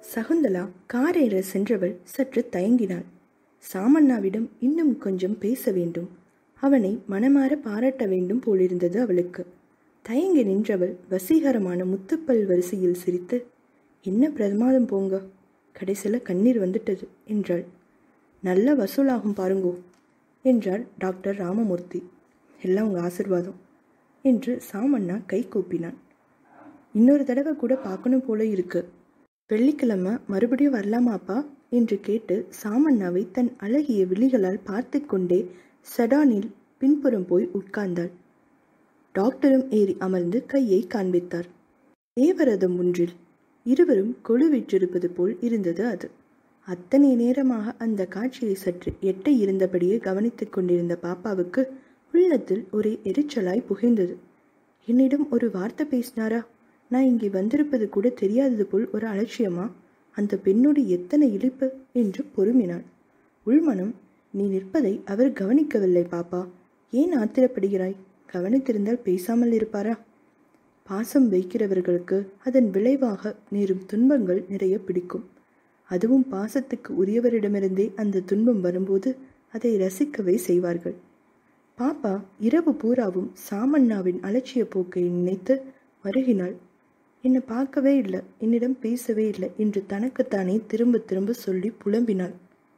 சகுந்தலா காரேற சென்றவள் சற்று தயங்கினாள் சாமண்ணாவிடம் இன்னும் கொஞ்சம் பேச வேண்டும் அவனை மனமாற பாராட்ட வேண்டும் போலிருந்தது அவளுக்கு தயங்கி நின்றவள் வசீகரமான முத்துப்பல் வரிசையில் சிரித்து என்ன பிரமாதம் போங்க கடைசியில் கண்ணீர் வந்துட்டது என்றாள் நல்ல வசூலாகும் பாருங்கோ என்றார் டாக்டர் ராமமூர்த்தி எல்லாம் உங்கள் ஆசிர்வாதம் என்று சாமண்ணா கை கூப்பினான் இன்னொரு தடவை கூட பார்க்கணும் போல இருக்கு வெள்ளிக்கிழமை மறுபடியும் வரலாமாப்பா என்று கேட்டு சாமண்ணாவை தன் அழகிய விழிகளால் பார்த்து கொண்டே செடானில் பின்புறம் போய் உட்கார்ந்தாள் டாக்டரும் ஏறி அமர்ந்து கையை காண்பித்தார் தேவரதம் ஒன்றில் இருவரும் கொழுவிற்றிருப்பது போல் இருந்தது அது அத்தனை நேரமாக அந்த காட்சியை சற்று எட்ட இருந்தபடியே கவனித்துக் கொண்டிருந்த பாப்பாவுக்கு உள்ளத்தில் ஒரே எரிச்சலாய் புகைந்தது என்னிடம் ஒரு வார்த்தை பேசினாரா நான் இங்கே வந்திருப்பது கூட தெரியாதது போல் ஒரு அலட்சியமா அந்த பெண்ணோடு எத்தனை இழிப்பு என்று பொறுமினாள் உள்மனம் நீ நிற்பதை அவர் கவனிக்கவில்லை பாப்பா ஏன் ஆத்திரப்படுகிறாய் கவனித்திருந்தால் பேசாமல் இருப்பாரா பாசம் வைக்கிறவர்களுக்கு அதன் விளைவாக நேரும் துன்பங்கள் நிறைய பிடிக்கும் அதுவும் பாசத்துக்கு உரியவரிடமிருந்தே அந்த துன்பம் வரும்போது அதை ரசிக்கவே செய்வார்கள் பாப்பா இரவு பூராவும் சாமண்ணாவின் அலட்சிய போக்கை நினைத்து மருகினாள் என்னை பார்க்கவே இல்லை என்னிடம் பேசவே இல்லை என்று தனக்குத்தானே திரும்ப திரும்ப சொல்லி புலம்பினாள்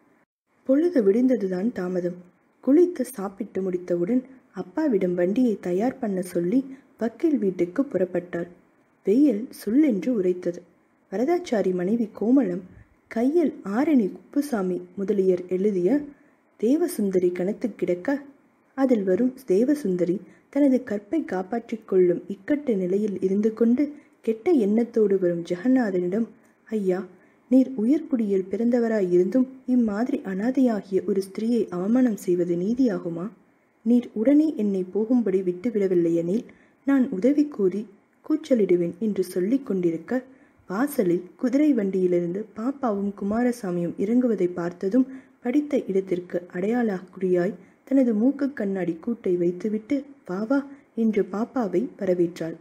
பொழுது விடிந்ததுதான் தாமதம் குளித்து சாப்பிட்டு முடித்தவுடன் அப்பாவிடம் வண்டியை தயார் பண்ண சொல்லி வக்கீல் வீட்டுக்கு புறப்பட்டாள் வெயில் சுல்லென்று உரைத்தது வரதாச்சாரி மனைவி கோமளம் கையில் ஆரணி குப்புசாமி முதலியர் எழுதிய தேவசுந்தரி கணத்து கிடக்க அதில் வரும் தேவசுந்தரி தனது கற்பை காப்பாற்றிக் கொள்ளும் இக்கட்டு நிலையில் இருந்து கொண்டு கெட்ட எண்ணத்தோடு வரும் ஜெகநாதனிடம் ஐயா நீர் உயர்குடியில் பிறந்தவராய் இருந்தும் இம்மாதிரி அனாதையாகிய ஒரு ஸ்திரீயை அவமானம் செய்வது நீதியாகுமா நீர் உடனே என்னை போகும்படி விட்டுவிடவில்லையெனில் நான் உதவி கோரி கூச்சலிடுவேன் என்று சொல்லிக் கொண்டிருக்க வாசலில் குதிரை வண்டியிலிருந்து பாப்பாவும் குமாரசாமியும் இறங்குவதை பார்த்ததும் படித்த இடத்திற்கு அடையாள குறியாய் தனது மூக்கு கண்ணாடி கூட்டை வைத்துவிட்டு வா வா என்று பாப்பாவை வரவேற்றாள்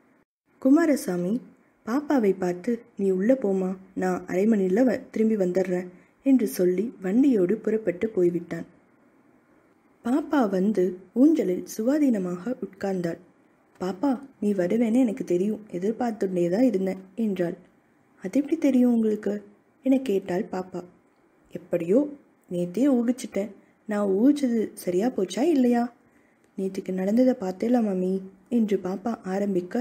குமாரசாமி பாப்பாவை பார்த்து நீ உள்ள போமா நான் அரை மணியில் வ திரும்பி வந்துடுறேன் என்று சொல்லி வண்டியோடு புறப்பட்டு போய்விட்டான் பாப்பா வந்து ஊஞ்சலில் சுவாதீனமாக உட்கார்ந்தாள் பாப்பா நீ வருவேன்னு எனக்கு தெரியும் எதிர்பார்த்துட்டே தான் இருந்தேன் என்றாள் அது எப்படி தெரியும் உங்களுக்கு என கேட்டாள் பாப்பா எப்படியோ நேத்தே ஊகிச்சிட்டேன் நான் ஊகிச்சது சரியா போச்சா இல்லையா நேற்றுக்கு நடந்ததை பார்த்தேல மம்மி என்று பாப்பா ஆரம்பிக்க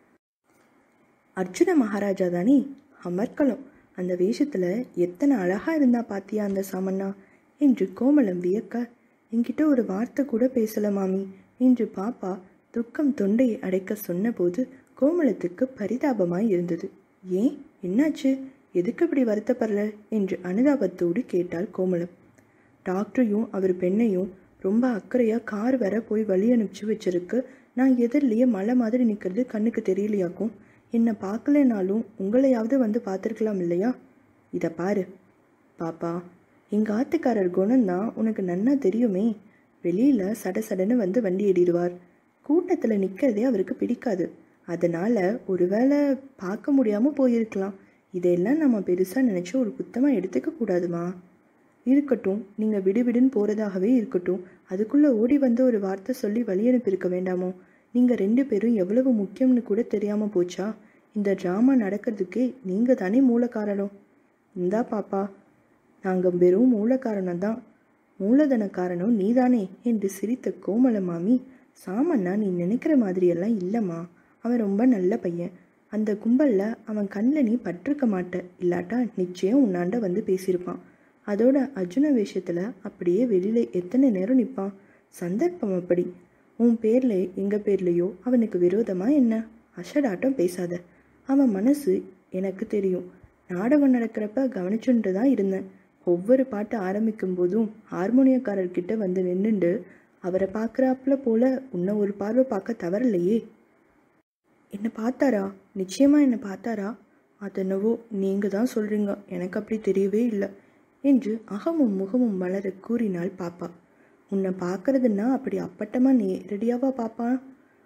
அர்ஜுன மகாராஜா தானே அமர்க்கலம் அந்த வேஷத்தில் எத்தனை அழகா இருந்தா பாத்தியா அந்த சாமண்ணா என்று கோமலம் வியக்க என்கிட்ட ஒரு வார்த்தை கூட பேசல மாமி என்று பாப்பா துக்கம் தொண்டையை அடைக்க சொன்னபோது கோமலத்துக்கு பரிதாபமாய் இருந்தது ஏன் என்னாச்சு எதுக்கு இப்படி வருத்தப்படல என்று அனுதாபத்தோடு கேட்டாள் கோமலம் டாக்டரையும் அவர் பெண்ணையும் ரொம்ப அக்கறையாக கார் வர போய் வழி அனுப்பிச்சு வச்சிருக்கு நான் எதிரிலேயே மலை மாதிரி நிற்கிறது கண்ணுக்கு தெரியலையாக்கும் என்னை பார்க்கலனாலும் உங்களையாவது வந்து பார்த்துருக்கலாம் இல்லையா இதை பாரு பாப்பா எங்கள் ஆத்துக்காரர் குணம்தான் உனக்கு நன்னா தெரியுமே வெளியில் சட சடன்னு வந்து வண்டி ஏறிடுவார் கூட்டத்தில் நிற்கிறதே அவருக்கு பிடிக்காது அதனால் ஒருவேளை பார்க்க முடியாமல் போயிருக்கலாம் இதையெல்லாம் நம்ம பெருசாக நினச்சி ஒரு குத்தமாக எடுத்துக்க கூடாதுமா இருக்கட்டும் நீங்கள் விடுவிடுன்னு போகிறதாகவே இருக்கட்டும் அதுக்குள்ளே ஓடி வந்து ஒரு வார்த்தை சொல்லி வழி அனுப்பியிருக்க வேண்டாமோ நீங்கள் ரெண்டு பேரும் எவ்வளவு முக்கியம்னு கூட தெரியாமல் போச்சா இந்த ட்ராமா நடக்கிறதுக்கே நீங்கள் தானே மூல காரணம் இந்தா பாப்பா நாங்கள் வெறும் மூல காரணம் தான் மூலதன காரணம் நீதானே என்று சிரித்த கோமல மாமி சாமண்ணா நீ நினைக்கிற மாதிரியெல்லாம் இல்லைம்மா அவன் ரொம்ப நல்ல பையன் அந்த கும்பலில் அவன் கண்ணில் நீ பட்டிருக்க மாட்ட இல்லாட்டா நிச்சயம் உன்னாண்ட வந்து பேசியிருப்பான் அதோட அர்ஜுன வேஷத்தில் அப்படியே வெளியில் எத்தனை நேரம் நிற்பான் சந்தர்ப்பம் அப்படி உன் பேரில் எங்கள் பேர்லேயோ அவனுக்கு விரோதமா என்ன அஷடாட்டம் பேசாத அவன் மனசு எனக்கு தெரியும் நாடகம் நடக்கிறப்ப கவனிச்சுட்டு தான் இருந்தேன் ஒவ்வொரு பாட்டு ஆரம்பிக்கும் போதும் ஹார்மோனியக்காரர்கிட்ட வந்து நின்றுண்டு அவரை பார்க்குறாப்புல போல உன்னை ஒரு பார்வை பார்க்க தவறலையே என்னை பார்த்தாரா நிச்சயமா என்னை பார்த்தாரா அதென்னவோ நீங்கள் தான் சொல்கிறீங்க எனக்கு அப்படி தெரியவே இல்லை என்று அகமும் முகமும் மலர கூறினாள் பாப்பா உன்னை பார்க்கறதுன்னா அப்படி அப்பட்டமாக நேரடியாவா பார்ப்பான்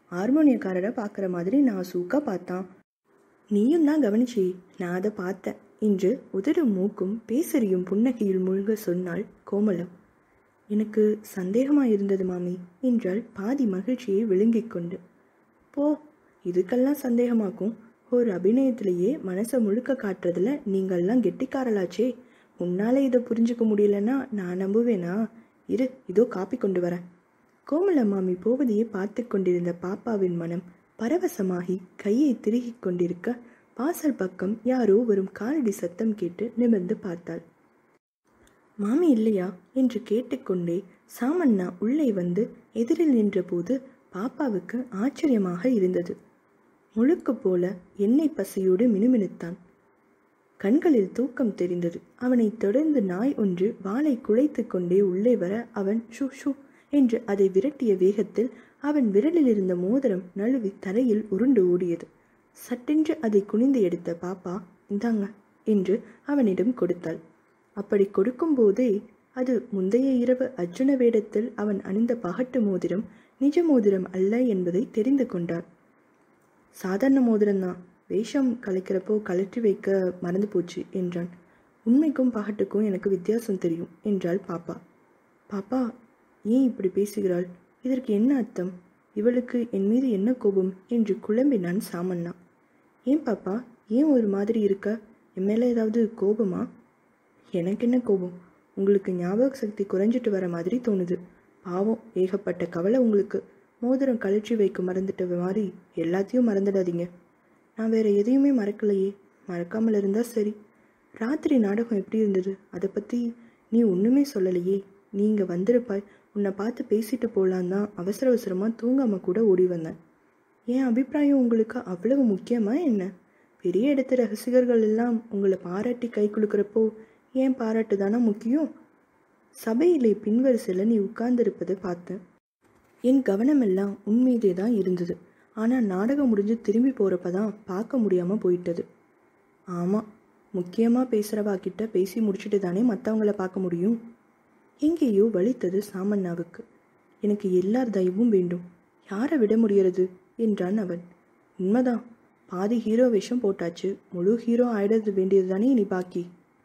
ஹார்மோனியக்காரரை பார்க்குற மாதிரி நான் சூக்கா பார்த்தான் நீயும் தான் கவனிச்சி நான் அதை பார்த்தேன் என்று உதடும் மூக்கும் பேசறியும் புன்னகையில் மூழ்க சொன்னாள் கோமலம் எனக்கு சந்தேகமாக இருந்தது மாமி என்றாள் பாதி மகிழ்ச்சியை விழுங்கிக் கொண்டு போ இதுக்கெல்லாம் சந்தேகமாக்கும் ஒரு அபிநயத்திலேயே மனசை முழுக்க காட்டுறதுல நீங்கள்லாம் கெட்டிக்காரலாச்சே உன்னால இதை புரிஞ்சுக்க முடியலன்னா நான் நம்புவேனா இரு இதோ காப்பி கொண்டு வரேன் கோமல மாமி போவதையே பார்த்து கொண்டிருந்த பாப்பாவின் மனம் பரவசமாகி கையை திருகிக் கொண்டிருக்க வாசல் பக்கம் யாரோ வரும் காலடி சத்தம் கேட்டு நிமிர்ந்து பார்த்தாள் மாமி இல்லையா என்று கேட்டுக்கொண்டே சாமண்ணா உள்ளே வந்து எதிரில் நின்றபோது பாப்பாவுக்கு ஆச்சரியமாக இருந்தது முழுக்கு போல எண்ணெய் பசியோடு மினுமினுத்தான் கண்களில் தூக்கம் தெரிந்தது அவனைத் தொடர்ந்து நாய் ஒன்று வாளை குலைத்து கொண்டே உள்ளே வர அவன் ஷூ ஷூ என்று அதை விரட்டிய வேகத்தில் அவன் விரலில் இருந்த மோதிரம் நழுவி தரையில் உருண்டு ஓடியது சட்டென்று அதை குனிந்து எடுத்த பாப்பா இந்தாங்க என்று அவனிடம் கொடுத்தாள் அப்படி கொடுக்கும்போதே அது முந்தைய இரவு அர்ஜுன வேடத்தில் அவன் அணிந்த பகட்டு மோதிரம் நிஜ மோதிரம் அல்ல என்பதை தெரிந்து கொண்டார் சாதாரண மோதிரம்தான் வேஷம் கலைக்கிறப்போ கழற்றி வைக்க மறந்து போச்சு என்றான் உண்மைக்கும் பகட்டுக்கும் எனக்கு வித்தியாசம் தெரியும் என்றாள் பாப்பா பாப்பா ஏன் இப்படி பேசுகிறாள் இதற்கு என்ன அர்த்தம் இவளுக்கு என் மீது என்ன கோபம் என்று குழம்பினான் சாமண்ணா ஏன் பாப்பா ஏன் ஒரு மாதிரி இருக்க என் மேலே ஏதாவது கோபமா எனக்கு என்ன கோபம் உங்களுக்கு ஞாபக சக்தி குறைஞ்சிட்டு வர மாதிரி தோணுது பாவம் ஏகப்பட்ட கவலை உங்களுக்கு மோதிரம் கழற்றி வைக்க மறந்துட்ட மாதிரி எல்லாத்தையும் மறந்துடாதீங்க நான் வேற எதையுமே மறக்கலையே மறக்காமல் இருந்தா சரி ராத்திரி நாடகம் எப்படி இருந்தது அதை பற்றி நீ ஒன்றுமே சொல்லலையே நீங்க வந்திருப்பாய் உன்னை பார்த்து பேசிட்டு போகலான் தான் அவசர அவசரமாக தூங்காம கூட ஓடி வந்தேன் என் அபிப்பிராயம் உங்களுக்கு அவ்வளவு முக்கியமா என்ன பெரிய இடத்து ரசிகர்கள் எல்லாம் உங்களை பாராட்டி கை கொடுக்குறப்போ ஏன் பாராட்டு தானே முக்கியம் சபையிலே பின்வரிசையில் நீ உட்கார்ந்திருப்பதை பார்த்தேன் என் கவனமெல்லாம் உன் மீதே தான் இருந்தது ஆனால் நாடகம் முடிஞ்சு திரும்பி போகிறப்ப தான் பார்க்க முடியாமல் போயிட்டது ஆமாம் முக்கியமாக பேசுகிறவா கிட்ட பேசி முடிச்சுட்டு தானே மற்றவங்கள பார்க்க முடியும் எங்கேயோ வலித்தது சாமண்ணாவுக்கு எனக்கு எல்லார் தயவும் வேண்டும் யாரை விட முடியறது என்றான் அவன் உண்மைதான் பாதி ஹீரோ வேஷம் போட்டாச்சு முழு ஹீரோ ஆயிடது வேண்டியது தானே நீ பாக்கி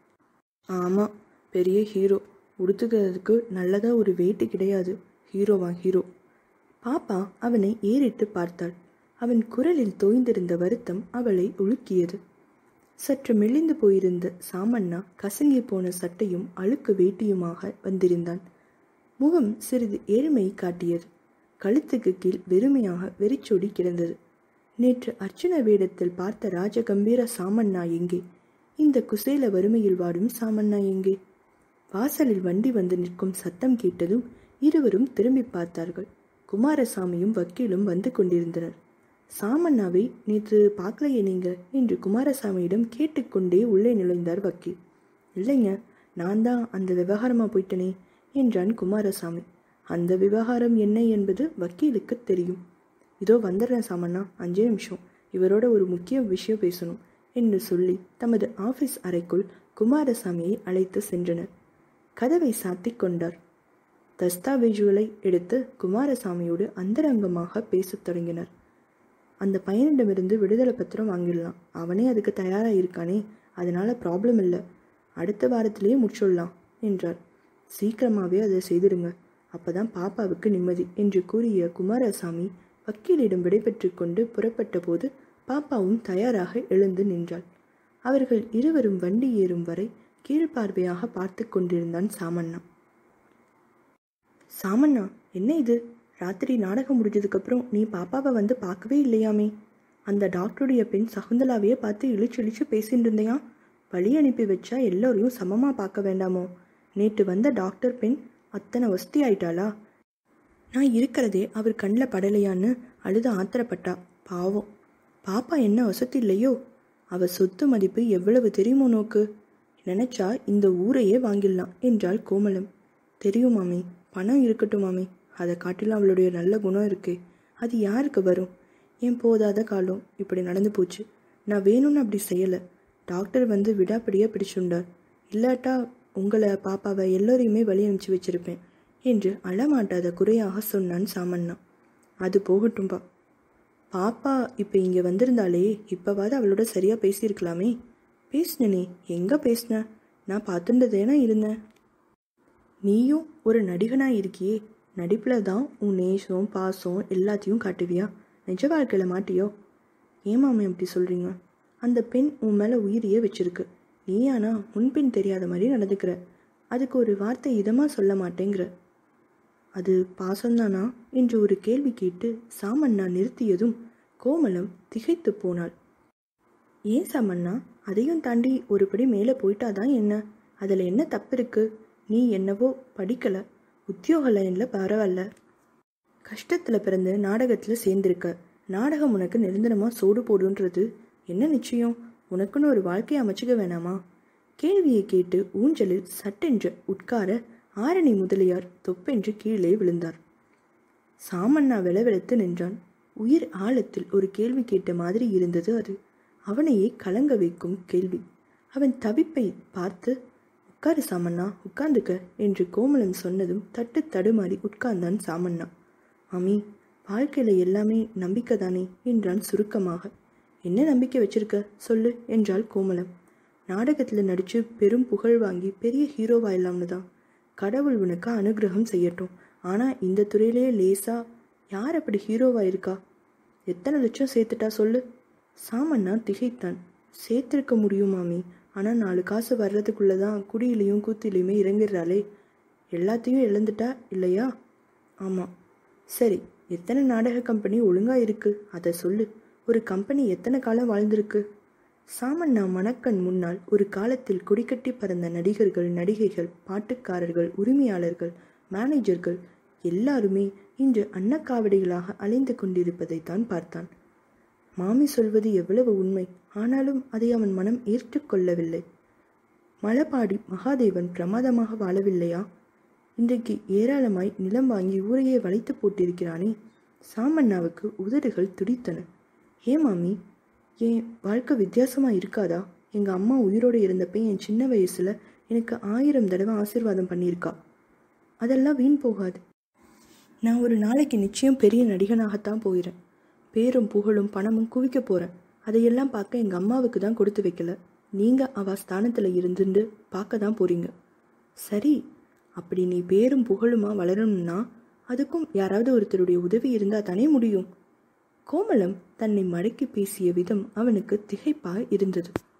ஆமாம் பெரிய ஹீரோ உடுத்துக்கிறதுக்கு நல்லதா ஒரு வெயிட்டு கிடையாது ஹீரோவா ஹீரோ பாப்பா அவனை ஏறிட்டு பார்த்தாள் அவன் குரலில் தோய்ந்திருந்த வருத்தம் அவளை உலுக்கியது சற்று மெலிந்து போயிருந்த சாமண்ணா கசங்கி போன சட்டையும் அழுக்கு வேட்டியுமாக வந்திருந்தான் முகம் சிறிது ஏழ்மை காட்டியது கழுத்துக்கு கீழ் வெறுமையாக வெறிச்சொடி கிடந்தது நேற்று அர்ச்சுன வேடத்தில் பார்த்த ராஜகம்பீர சாமண்ணா எங்கே இந்த குசேல வறுமையில் வாடும் சாமண்ணா எங்கே வாசலில் வண்டி வந்து நிற்கும் சத்தம் கேட்டதும் இருவரும் திரும்பி பார்த்தார்கள் குமாரசாமியும் வக்கீலும் வந்து கொண்டிருந்தனர் சாமண்ணாவை நேற்று பார்க்கலையே நீங்க என்று குமாரசாமியிடம் கேட்டுக்கொண்டே உள்ளே நுழைந்தார் வக்கீல் இல்லைங்க நான் தான் அந்த விவகாரமா போயிட்டனே என்றான் குமாரசாமி அந்த விவகாரம் என்ன என்பது வக்கீலுக்கு தெரியும் இதோ வந்துடுறேன் சாமண்ணா அஞ்சே நிமிஷம் இவரோட ஒரு முக்கிய விஷயம் பேசணும் என்று சொல்லி தமது ஆபீஸ் அறைக்குள் குமாரசாமியை அழைத்து சென்றனர் கதவை சாத்திக் கொண்டார் தஸ்தாவேஜுகளை எடுத்து குமாரசாமியோடு அந்தரங்கமாக பேசத் தொடங்கினர் அந்த பையனிடமிருந்து விடுதலை பத்திரம் வாங்கிடலாம் அவனே அதுக்கு தயாராக இருக்கானே அதனால ப்ராப்ளம் இல்லை அடுத்த வாரத்திலேயே முடிச்சுடலாம் என்றார் சீக்கிரமாகவே அதை செய்திடுங்க அப்பதான் பாப்பாவுக்கு நிம்மதி என்று கூறிய குமாரசாமி வக்கீலிடம் விடைபெற்று கொண்டு புறப்பட்ட போது பாப்பாவும் தயாராக எழுந்து நின்றாள் அவர்கள் இருவரும் வண்டி ஏறும் வரை கீழ்பார்வையாக பார்த்து கொண்டிருந்தான் சாமண்ணா சாமண்ணா என்ன இது ராத்திரி நாடகம் முடிஞ்சதுக்கப்புறம் நீ பாப்பாவை வந்து பார்க்கவே இல்லையாமே அந்த டாக்டருடைய பெண் சகுந்தலாவையே பார்த்து இழிச்சு இழிச்சு பேசிட்டு இருந்தையா வழி அனுப்பி வச்சா எல்லோரையும் சமமாக பார்க்க வேண்டாமோ நேற்று வந்த டாக்டர் பெண் அத்தனை வசதி ஆயிட்டாளா நான் இருக்கிறதே அவர் கண்ணில் படலையான்னு அழுத ஆத்திரப்பட்டா பாவம் பாப்பா என்ன வசதி இல்லையோ அவ சொத்து மதிப்பு எவ்வளவு தெரியுமோ நோக்கு நினைச்சா இந்த ஊரையே வாங்கிடலாம் என்றாள் கோமலம் தெரியும் மாமி பணம் இருக்கட்டும் மாமி அதை காட்டிலும் அவளுடைய நல்ல குணம் இருக்கே அது யாருக்கு வரும் ஏன் போதாத காலம் இப்படி நடந்து போச்சு நான் வேணும்னு அப்படி செய்யலை டாக்டர் வந்து விடாப்பிடியாக பிடிச்சுண்டார் இல்லாட்டா உங்களை பாப்பாவை எல்லோரையுமே வழி அனுப்பிச்சு வச்சிருப்பேன் என்று அழமாட்டாத குறையாக சொன்னான் சாமண்ணா அது போகட்டும்பா பாப்பா இப்போ இங்கே வந்திருந்தாலே இப்போவாது அவளோட சரியாக பேசியிருக்கலாமே பேசினனே எங்கே பேசின நான் பார்த்துட்டதேனா இருந்தேன் நீயும் ஒரு நடிகனாக இருக்கியே நடிப்பில் தான் உன் நேசம் பாசம் எல்லாத்தையும் காட்டுவியா நிஜ வாழ்க்கையில் மாட்டியோ ஏன் மாமன் அப்படி சொல்கிறீங்க அந்த பெண் உன் மேலே உயிரியே வச்சிருக்கு நீ ஆனா முன்பின் தெரியாத மாதிரி நடந்துக்கிற அதுக்கு ஒரு வார்த்தை இதமாக சொல்ல மாட்டேங்கிற அது பாசம்தானா என்று ஒரு கேள்வி கேட்டு சாமண்ணா நிறுத்தியதும் கோமலம் திகைத்து போனாள் ஏன் சாமண்ணா அதையும் தாண்டி ஒருபடி மேலே போயிட்டாதான் என்ன அதில் என்ன தப்பு இருக்கு நீ என்னவோ படிக்கல உத்தியோக லைனில் பரவாயில்ல கஷ்டத்தில் பிறந்து நாடகத்தில் சேர்ந்திருக்க நாடகம் உனக்கு நிரந்தரமாக சோடு போடுன்றது என்ன நிச்சயம் உனக்குன்னு ஒரு வாழ்க்கையை அமைச்சுக்க வேணாமா கேள்வியை கேட்டு ஊஞ்சலில் சட்டென்று உட்கார ஆரணி முதலியார் தொப்பென்று கீழே விழுந்தார் சாமண்ணா வெளவெளத்து நின்றான் உயிர் ஆழத்தில் ஒரு கேள்வி கேட்ட மாதிரி இருந்தது அது அவனையே கலங்க வைக்கும் கேள்வி அவன் தவிப்பை பார்த்து உட்காரு சாமண்ணா உட்கார்ந்துக்க என்று கோமலன் சொன்னதும் தட்டு தடுமாறி உட்கார்ந்தான் சாமண்ணா மாமி வாழ்க்கையில் எல்லாமே நம்பிக்கை தானே என்றான் சுருக்கமாக என்ன நம்பிக்கை வச்சிருக்க சொல்லு என்றாள் கோமலம் நாடகத்தில் நடித்து பெரும் புகழ் வாங்கி பெரிய ஹீரோவாயிடலாம்னு தான் கடவுள் உனக்கு அனுகிரகம் செய்யட்டும் ஆனால் இந்த துறையிலேயே லேசா யார் அப்படி ஹீரோவா இருக்கா எத்தனை லட்சம் சேர்த்துட்டா சொல்லு சாமண்ணா திகைத்தான் சேர்த்திருக்க முடியும் மாமி ஆனால் நாலு காசு வர்றதுக்குள்ளே தான் குடியிலையும் கூத்திலையுமே இறங்கிடுறாளே எல்லாத்தையும் இழந்துட்டா இல்லையா ஆமாம் சரி எத்தனை நாடக கம்பெனி ஒழுங்காக இருக்கு அதை சொல்லு ஒரு கம்பெனி எத்தனை காலம் வாழ்ந்திருக்கு சாமண்ணா மணக்கண் முன்னால் ஒரு காலத்தில் கொடிக்கட்டி பறந்த நடிகர்கள் நடிகைகள் பாட்டுக்காரர்கள் உரிமையாளர்கள் மேனேஜர்கள் எல்லாருமே இன்று அன்னக்காவடிகளாக அலைந்து கொண்டிருப்பதைத்தான் பார்த்தான் மாமி சொல்வது எவ்வளவு உண்மை ஆனாலும் அதை அவன் மனம் ஏற்றுக்கொள்ளவில்லை மலபாடி மகாதேவன் பிரமாதமாக வாழவில்லையா இன்றைக்கு ஏராளமாய் நிலம் வாங்கி ஊரையே வளைத்து போட்டிருக்கிறானே சாமண்ணாவுக்கு உதடுகள் துடித்தன ஏன் மாமி என் வாழ்க்கை வித்தியாசமாக இருக்காதா எங்கள் அம்மா உயிரோடு இருந்தப்ப என் சின்ன வயசில் எனக்கு ஆயிரம் தடவை ஆசீர்வாதம் பண்ணியிருக்கா அதெல்லாம் வீண் போகாது நான் ஒரு நாளைக்கு நிச்சயம் பெரிய நடிகனாகத்தான் போகிறேன் பேரும் புகழும் பணமும் குவிக்க போகிறேன் அதையெல்லாம் பார்க்க எங்கள் அம்மாவுக்கு தான் கொடுத்து வைக்கல நீங்கள் அவ ஸ்தானத்தில் இருந்துட்டு பார்க்க தான் போகிறீங்க சரி அப்படி நீ பேரும் புகழுமா வளரணும்னா அதுக்கும் யாராவது ஒருத்தருடைய உதவி இருந்தால் தானே முடியும் கோமலம் தன்னை மடக்கி பேசிய விதம் அவனுக்கு திகைப்பாக இருந்தது